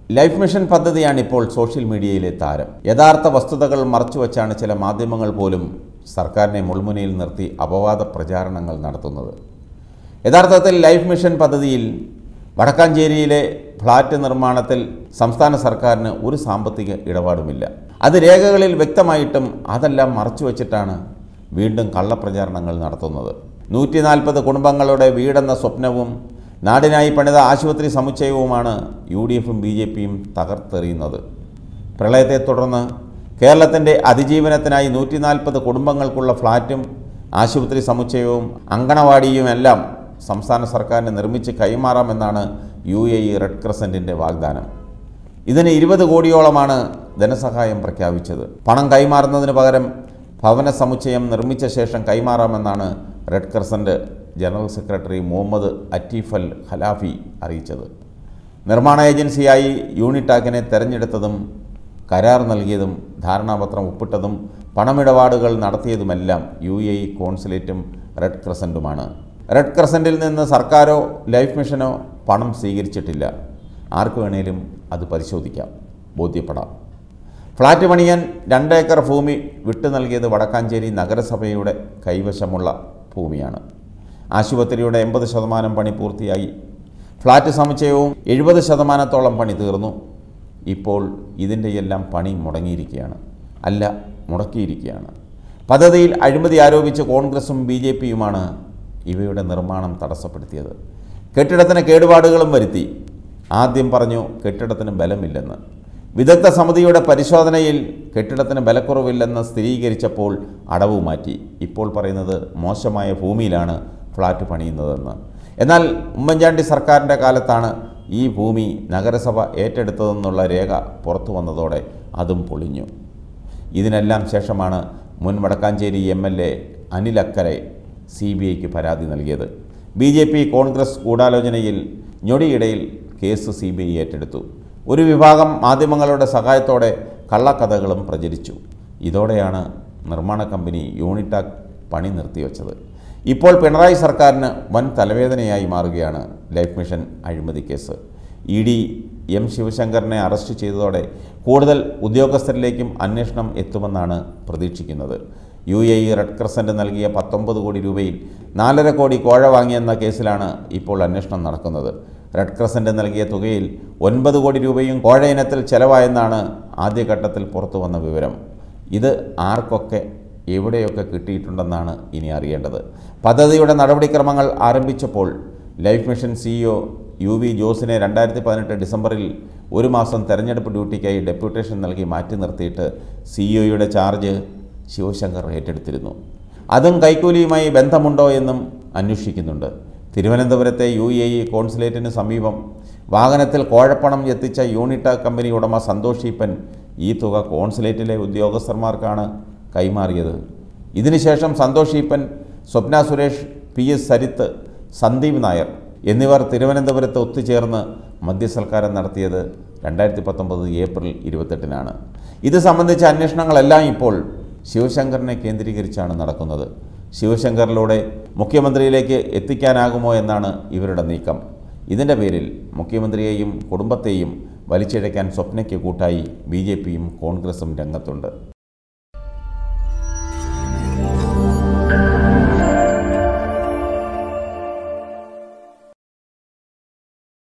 life mission പദ്ധതിയാണ് ഇപ്പോൾ social മീഡിയയിലെ താരം യഥാർത്ഥ വസ്തുതകൾ മറച്ചുവെച്ചാണ് ചില മാധ്യമങ്ങൾ പോലും സർക്കാരിനെ മുൾമുനയിൽ നിർത്തി അപവാദ പ്രചാരണങ്ങൾ നടത്തുന്നത് യഥാർത്ഥത്തിൽ ലൈഫ് മിഷൻ പദ്ധതിയിൽ വടക്കാഞ്ചേരിയിലെ ഫ്ളാറ്റ് നിർമ്മാണത്തിൽ സംസ്ഥാന സർക്കാരിന് ഒരു സാമ്പത്തിക ഇടപാടുമില്ല അത് രേഖകളിൽ വ്യക്തമായിട്ടും അതെല്ലാം മറച്ചുവെച്ചിട്ടാണ് വീണ്ടും കള്ളപ്രചാരണങ്ങൾ നടത്തുന്നത് നൂറ്റി നാൽപ്പത് കുടുംബങ്ങളുടെ വീടെന്ന സ്വപ്നവും നാടിനായി പണിത ആശുപത്രി സമുച്ചയവുമാണ് യു ഡി എഫും ബി ജെ പിയും തകർത്തെറിയുന്നത് പ്രളയത്തെ തുടർന്ന് കേരളത്തിൻ്റെ അതിജീവനത്തിനായി നൂറ്റി നാൽപ്പത് കുടുംബങ്ങൾക്കുള്ള ഫ്ളാറ്റും ആശുപത്രി സമുച്ചയവും അങ്കണവാടിയുമെല്ലാം സംസ്ഥാന സർക്കാരിന് നിർമ്മിച്ച് കൈമാറാമെന്നാണ് യു എ ഇ റെഡ് ക്രസൻറ്റിൻ്റെ വാഗ്ദാനം ഇതിന് ഇരുപത് കോടിയോളമാണ് ധനസഹായം പ്രഖ്യാപിച്ചത് പണം കൈമാറുന്നതിന് പകരം ഭവന സമുച്ചയം നിർമ്മിച്ച ശേഷം കൈമാറാമെന്നാണ് red crescent general secretary Muhammad അറ്റീഫൽ ഖലാഫി അറിയിച്ചത് നിർമ്മാണ ഏജൻസിയായി യൂണിടാക്കിനെ തെരഞ്ഞെടുത്തതും കരാർ നൽകിയതും ധാരണാപത്രം ഒപ്പിട്ടതും പണമിടപാടുകൾ നടത്തിയതുമെല്ലാം യു എ ഇ കോൺസുലേറ്റും റെഡ് ക്രസൻറ്റുമാണ് റെഡ് ക്രസൻറ്റിൽ നിന്ന് സർക്കാരോ ലൈഫ് മിഷനോ പണം സ്വീകരിച്ചിട്ടില്ല ആർക്ക് വേണേലും അത് പരിശോധിക്കാം ബോധ്യപ്പെടാം ഫ്ളാറ്റ് പണിയാൻ രണ്ടേക്കർ ഭൂമി വിട്ടു നൽകിയത് വടക്കാഞ്ചേരി നഗരസഭയുടെ കൈവശമുള്ള ഭൂമിയാണ് ആശുപത്രിയുടെ എൺപത് ശതമാനം പണി പൂർത്തിയായി ഫ്ളാറ്റ് സമുച്ചയവും എഴുപത് ശതമാനത്തോളം പണി തീർന്നു ഇപ്പോൾ ഇതിൻ്റെയെല്ലാം പണി മുടങ്ങിയിരിക്കുകയാണ് അല്ല മുടക്കിയിരിക്കുകയാണ് പദ്ധതിയിൽ അഴിമതി ആരോപിച്ച് കോൺഗ്രസും ബി ജെ പിയുമാണ് ഇവയുടെ നിർമ്മാണം തടസ്സപ്പെടുത്തിയത് കെട്ടിടത്തിന് കേടുപാടുകളും വരുത്തി ആദ്യം പറഞ്ഞു കെട്ടിടത്തിന് ബലമില്ലെന്ന് വിദഗ്ധ സമിതിയുടെ പരിശോധനയിൽ കെട്ടിടത്തിന് ബലക്കുറവില്ലെന്ന് സ്ഥിരീകരിച്ചപ്പോൾ അടവ് മാറ്റി ഇപ്പോൾ പറയുന്നത് മോശമായ ഭൂമിയിലാണ് ഫ്ലാറ്റ് പണിയുന്നതെന്ന് എന്നാൽ ഉമ്മൻചാണ്ടി സർക്കാരിൻ്റെ കാലത്താണ് ഈ ഭൂമി നഗരസഭ ഏറ്റെടുത്തതെന്നുള്ള രേഖ പുറത്തു വന്നതോടെ അതും പൊളിഞ്ഞു ഇതിനെല്ലാം ശേഷമാണ് മുൻ Wadakkanchery M L A Anil Akkara C B ഐക്ക് പരാതി നൽകിയത് ബി ജെ പി കോൺഗ്രസ് ഗൂഢാലോചനയിൽ ഞൊടിയിടയിൽ കേസ് സി ബി ഐ ഏറ്റെടുത്തു ഒരു വിഭാഗം മാധ്യമങ്ങളുടെ സഹായത്തോടെ കള്ളക്കഥകളും പ്രചരിച്ചു ഇതോടെയാണ് നിർമ്മാണ കമ്പനി യൂണിടാക് പണി നിർത്തിവെച്ചത് ഇപ്പോൾ പിണറായി സർക്കാരിന് വൻ തലവേദനയായി മാറുകയാണ് ലൈഫ് മിഷൻ അഴിമതി കേസ് ഇ ഡി എം ശിവശങ്കറിനെ അറസ്റ്റ് ചെയ്തതോടെ കൂടുതൽ ഉദ്യോഗസ്ഥരിലേക്കും അന്വേഷണം എത്തുമെന്നാണ് പ്രതീക്ഷിക്കുന്നത് U A E red crescent നൽകിയ പത്തൊമ്പത് കോടി രൂപയിൽ നാലര കോടി കോഴ വാങ്ങിയെന്ന കേസിലാണ് ഇപ്പോൾ അന്വേഷണം നടക്കുന്നത് റെഡ് ക്രസൻറ്റ് നൽകിയ തുകയിൽ ഒൻപത് കോടി രൂപയും കോഴ ഇനത്തിൽ ചെലവായെന്നാണ് ആദ്യഘട്ടത്തിൽ പുറത്തു വന്ന വിവരം ഇത് ആർക്കൊക്കെ എവിടെയൊക്കെ കിട്ടിയിട്ടുണ്ടെന്നാണ് ഇനി അറിയേണ്ടത് പദ്ധതിയുടെ നടപടിക്രമങ്ങൾ ആരംഭിച്ചപ്പോൾ life mission CEO U V ജോസിനെ രണ്ടായിരത്തി പതിനെട്ട് ഡിസംബറിൽ ഒരു മാസം തെരഞ്ഞെടുപ്പ് ഡ്യൂട്ടിക്കായി ഡെപ്യൂട്ടേഷൻ നൽകി മാറ്റി നിർത്തിയിട്ട് സിഇഒയുടെ ചാർജ് ശിവശങ്കർ ഏറ്റെടുത്തിരുന്നു അതും കൈക്കൂലിയുമായി ബന്ധമുണ്ടോ എന്നും അന്വേഷിക്കുന്നുണ്ട് തിരുവനന്തപുരത്തെ യു എ ഇ കോൺസുലേറ്റിന് സമീപം വാഹനത്തിൽ കോഴപ്പണം എത്തിച്ച യൂണിറ്റ കമ്പനി ഉടമ സന്തോഷ് ഈപ്പൻ ഈ തുക കോൺസുലേറ്റിലെ ഉദ്യോഗസ്ഥന്മാർക്കാണ് കൈമാറിയത് ഇതിനുശേഷം സന്തോഷ് ഈപ്പൻ സ്വപ്ന സുരേഷ് പി എസ് സരിത്ത് സന്ദീപ് നായർ എന്നിവർ തിരുവനന്തപുരത്ത് ഒത്തുചേർന്ന് മദ്യസൽക്കാരം നടത്തിയത് രണ്ടായിരത്തി പത്തൊമ്പത് ഏപ്രിൽ ഇരുപത്തെട്ടിനാണ് ഇത് സംബന്ധിച്ച അന്വേഷണങ്ങളെല്ലാം ഇപ്പോൾ ശിവശങ്കറിനെ കേന്ദ്രീകരിച്ചാണ് നടക്കുന്നത് ശിവശങ്കറിലൂടെ മുഖ്യമന്ത്രിയിലേക്ക് എത്തിക്കാനാകുമോ എന്നാണ് ഇവരുടെ നീക്കം ഇതിൻ്റെ പേരിൽ മുഖ്യമന്ത്രിയെയും കുടുംബത്തെയും വലിച്ചിഴയ്ക്കാൻ സ്വപ്നയ്ക്ക് കൂട്ടായി ബി ജെ പിയും കോൺഗ്രസും രംഗത്തുണ്ട്